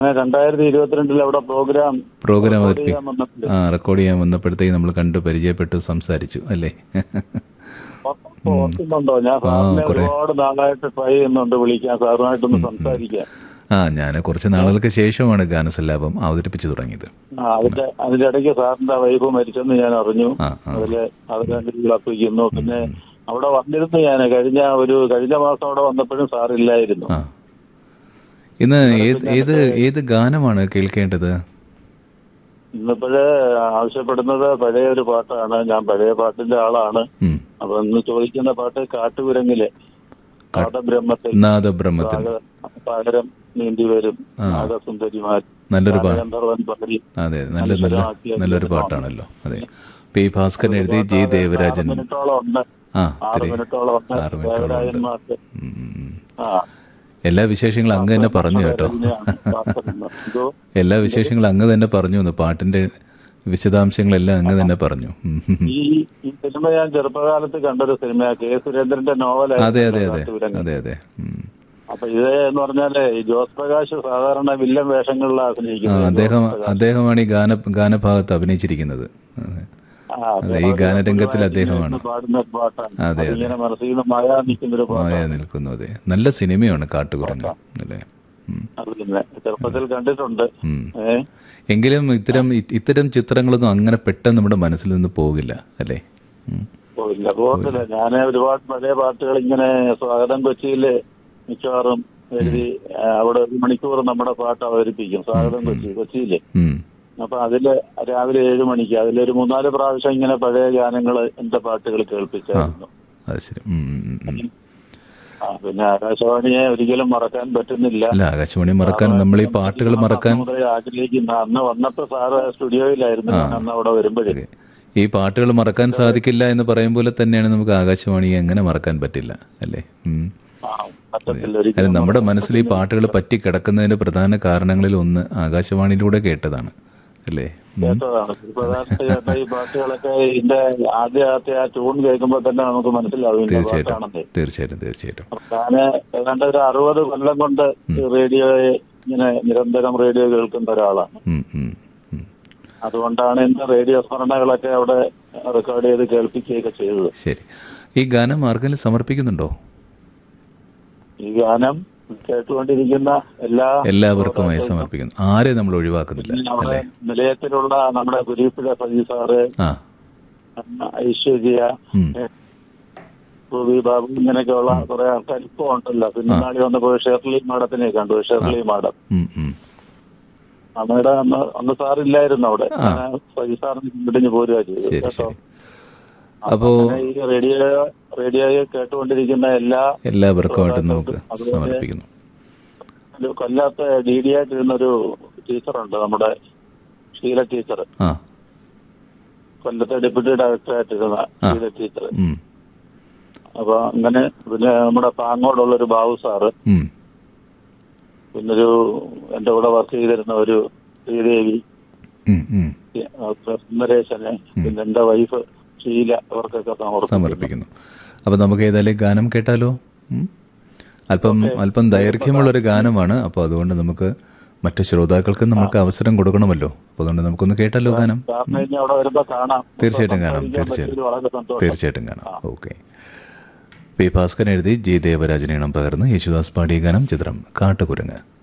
അങ്ങനെ രണ്ടായിരത്തി ഇരുപത്തിരണ്ടിൽ അവിടെ പ്രോഗ്രാം പ്രോഗ്രാം record അവതരിപ്പി ചെയ്യാൻ വന്നപ്പോൾ ആ റെക്കോർഡ് ചെയ്യാൻ വന്നപ്പോഴത്തേക്ക് നമ്മൾ കണ്ടു പരിചയപ്പെട്ടു സംസാരിച്ചു അല്ലേ ഓ- ഓർക്കുന്നുണ്ടോ ഞാൻ സാറിനെ ഒരുപാട് നാളായിട്ട് ട്രൈ ചെയ്യുന്നുണ്ട് വിളിക്കാൻ സാറുമായിട്ടൊന്ന് സംസാരിക്കാൻ ആ ഞാൻ കുറച്ച് നാളുകൾക്ക് ശേഷമാണ് ഗാനസല്ലാപം അവതരിപ്പിച്ചു തുടങ്ങിയത് ആ അതിന്റെ അതിന്റെ ഇടയ്ക്ക് സാറിന്റെ വൈഫ് മരിച്ചെന്ന് ഞാൻ അറിഞ്ഞു ആ ആ അതില് അതിനെ വിളപ്പിക്കുന്നു പിന്നെ അവിടെ വന്നിരുന്നു ഞാൻ കഴിഞ്ഞ ഒരു കഴിഞ്ഞ മാസം അവിടെ വന്നപ്പോഴും സാറില്ലായിരുന്നു ആ ഇന്ന് ഏത് ഏത് ഏത് ഗാനമാണ് കേൾക്കേണ്ടത് ഇന്നിപ്പോഴേ ആവശ്യപ്പെടുന്നത് പഴയ ഒരു പാട്ടാണ് ഞാൻ പഴയ പാട്ടിന്റെ ആളാണ് ഉം. അപ്പൊ ഇന്ന് ചോദിക്കുന്ന പാട്ട് കാട്ടുകുരങ്ങിലെ കാടബ്രഹ്മത്തിൽ നാദബ്രഹ്മത്തിൽ പകരം നീന്തി വരും നാഗസുന്ദരിമാർ നല്ലൊരു പാട്ട് ഗന്ധർവൻ പകരി അതെ നല്ല നല്ല നല്ലൊരു പാട്ടാണല്ലോ അതെ പി ഭാസ്കരൻ എഴുതി ജി ദേവരാജൻ മിനിറ്റോളം ഉണ്ട് ആ ആറ് ഇത്തിരി മിനിറ്റോളം ഉണ്ട് ആറ് മിനിറ്റോളം ഉണ്ട് ദേവരാജന്മാർക്ക് ഉം, ഉം, ഉം. ആ എല്ലാ വിശേഷങ്ങളും അങ്ങ് തന്നെ പറഞ്ഞു കേട്ടോ എന്തോ എല്ലാ വിശേഷങ്ങളും അങ്ങ് തന്നെ പറഞ്ഞു എന്ന് പാട്ടിന്റെ വിശദാംശങ്ങളെല്ലാം അങ്ങ് തന്നെ പറഞ്ഞു ഉം, ഉം, ഉം. ഈ ഈ സിനിമ ഞാൻ ചെറുപ്പകാലത്ത് കണ്ടൊരു സിനിമ കെ സുരേന്ദ്രന്റെ അതെ നോവലായിരുന്നു അതെ അതെ കാട്ടുകുരങ്ങ്. അതെ അതെ ഉം. അപ്പൊ ഇത് എന്ന് പറഞ്ഞാല് ഈ ജോസ് പ്രകാശ് സാധാരണ വില്ലൻ വേഷങ്ങളിലാണ് ആ, അഭിനയിക്കുന്നത് അദ്ദേഹം അദ്ദേഹമാണ് ഈ ഗാന ഗാനഭാഗത്ത് അഭിനയിച്ചിരിക്കുന്നത് അതെ. ആ, അതെ ഈ ഗാനരംഗത്തിൽ അദ്ദേഹമാണ് പാടുന്ന ഒരു പാട്ടാണ് അതെ, അതിങ്ങനെ മനസ്സിൽ നിന്ന് മഴ നിൽക്കുന്ന ഒരു പാട്ടാണ് മായ നിൽക്കുന്നു അതെ നല്ല സിനിമയാണ് കാട്ടുകുരങ്ങ് അല്ലേ ഉം. അത് പിന്നെ ചെറുപ്പത്തിൽ കണ്ടിട്ടുണ്ട് ഉം. ഏ എങ്കിലും ഇത്തരം ഇ- ഇത്തരം ചിത്രങ്ങളൊന്നും അങ്ങനെ പെട്ടെന്ന് നമ്മുടെ മനസ്സിൽ നിന്ന് പോകില്ല അല്ലേ ഉം. പോയില്ല പോകത്തില്ല ഞാൻ ഒരുപാട് പഴയ പാട്ടുകൾ ഇങ്ങനെ സ്വാഗതം കൊച്ചിയില് മിക്കവാറും എഴുതി ആ, അവിടെ ഒരു മണിക്കൂർ നമ്മുടെ പാട്ട് അവതരിപ്പിക്കും സ്വാഗതം കൊച്ചി കൊച്ചിയില് ഉം. അപ്പൊ അതില് രാവിലെ ഏഴ് മണിക്ക് അതിലൊരു മൂന്നാല് പ്രാവശ്യം ഇങ്ങനെ പഴയ ഗാനങ്ങള് എന്റെ പാട്ടുകൾ കേൾപ്പിച്ചായിരുന്നു അത് ശരി ഉം, ഉം, ഉം, ഉം. ആ, പിന്നെ ആകാശവാണിയെ ഒരിക്കലും മറക്കാൻ പറ്റുന്നില്ല അല്ല ആകാശവാണി മറക്കാൻ നമ്മൾ ഈ പാട്ടുകൾ മറക്കാൻ അന്ന് മുതലേ ആഗ്രഹിക്കുന്ന അന്ന് വന്നപ്പോ സാറ് സ്റ്റുഡിയോയിലായിരുന്നു ഞാൻ അന്ന് അവിടെ വരുമ്പോഴേ ഈ പാട്ടുകൾ മറക്കാൻ സാധിക്കില്ല എന്ന് പറയും പോലെ തന്നെയാണ് നമുക്ക് ആകാശവാണിയെ എങ്ങനെ മറക്കാൻ പറ്റില്ല അല്ലേ ഉം. ആ, പറ്റത്തില്ല അത് ഒരിക്കലും നമ്മുടെ മനസ്സിൽ ഈ പാട്ടുകൾ പറ്റി കിടക്കുന്നതിന്റെ പ്രധാന കാരണങ്ങളിൽ ഒന്ന് ആകാശവാണിയിലൂടെ കേട്ടതാണ് അല്ലേ ഉം. കേട്ടതാണ് ചെറുപ്പകാലത്ത് കേട്ട ഈ പാട്ടുകളൊക്കെ ഇതിന്റെ ആദ്യത്തെ ആ ട്യൂൺ കേൾക്കുമ്പോൾ തന്നെ നമുക്ക് മനസ്സിലാവും ഇന്ന തീർച്ചയായിട്ടും പാട്ടാണെന്ന് തീർച്ചയായിട്ടും തീർച്ചയായിട്ടും ഞാന് ഏതാണ്ട് ഒരു അറുപത് കൊല്ലം കൊണ്ട് റേഡിയോ ഇങ്ങനെ നിരന്തരം റേഡിയോ കേൾക്കുന്ന ഒരാളാണ് ഉം, ഉം, ഉം. അതുകൊണ്ടാണ് എന്റെ റേഡിയോ സ്മരണകളൊക്കെ അവിടെ റെക്കോർഡ് ചെയ്ത് കേൾപ്പിക്കുകയൊക്കെ ചെയ്തത് ശരി ഈ ഗാനം ആർക്കെങ്കിലും സമർപ്പിക്കുന്നുണ്ടോ ഈ ഗാനം കേട്ടുകൊണ്ടിരിക്കുന്ന എല്ലാ എല്ലാവർക്കുമായി സമർപ്പിക്കുന്നു ആരെ നമ്മൾ ഒഴിവാക്കുന്നില്ല നമ്മുടെ അല്ലേ നിലയത്തിലുള്ള നമ്മുടെ കുരീപ്പിഴ സജി സാറ് ആ ഐശ്വര്യ ഉം. ഭൂവി ബാബു ഇങ്ങനെയൊക്കെയുള്ള കുറെ ആൾക്കാർ ഇപ്പൊ ഉണ്ടല്ലോ പിന്നെ നാളെ വന്നപ്പോൾ ഷെർലി മാഡത്തിനെ കണ്ടു ഷെർലി മാഡം ഉം, ഉം. അമ്മയുടെ അന്ന് അന്ന് സാറില്ലായിരുന്നു അവിടെ ഞാൻ സജി സാറിന് കണ്ടിഞ്ഞ് പോരുക ചെയ്തു ശരി കേട്ടോ ശരി അപ്പോ അങ്ങനെ ഈ റേഡിയോ റേഡിയോ കേട്ടുകൊണ്ടിരിക്കുന്ന എല്ലാ എല്ലാവർക്കുമായിട്ട് നമുക്ക് സമർപ്പിക്കുന്നു ഒരു കൊല്ലാത്ത ഡി ഡി ആയിട്ടിരുന്ന ഒരു ടീച്ചറുണ്ട് നമ്മുടെ ഷീല ടീച്ചർ ആ കൊല്ലത്തെ ഡെപ്യൂട്ടി ഡയറക്ടറായിട്ടിരുന്ന ഷീല ടീച്ചർ ഉം, അപ്പൊ അങ്ങനെ പിന്നെ നമ്മുടെ പാങ്ങോടുള്ള ഒരു ബാബു സാറ് ഉം. പിന്നൊരു എന്റെ കൂടെ വർക്ക് ചെയ്തിരുന്ന ഒരു ശ്രീദേവി ഉം, ഉം. സുന്ദരേശന് പിന്നെ എന്റെ വൈഫ് ഷീല അവർക്കൊക്കെ സമർപ്പിക്കുന്നു സമർപ്പിക്കുന്നു അപ്പൊ നമുക്ക് ഏതായാലും ഗാനം കേട്ടാലോ ഉം? അല്പം അല്പം ദൈർഘ്യമുള്ള ഒരു ഗാനമാണ് അപ്പോൾ അതുകൊണ്ട് നമുക്ക് മറ്റു ശ്രോതാക്കൾക്ക് നമുക്ക് അവസരം കൊടുക്കണമല്ലോ അപ്പോൾ അതുകൊണ്ട് നമുക്കൊന്ന് കേട്ടാലോ ഗാനം സാറിന് ഇനി അവിടെ വരുമ്പോ കാണാം തീർച്ചയായിട്ടും കാണാം സംസാരിക്കാൻ തീർച്ചയായിട്ടും പറ്റിയതിൽ വളരെ സന്തോഷം തീർച്ചയായിട്ടും കാണാം ഓക്കെ പി ഭാസ്കരൻ എഴുതി ജി ദേവരാജനീണം പകർന്ന് യേശുദാസ് പാടിയ ഗാനം ചിത്രം കാട്ടുകുരങ്ങ്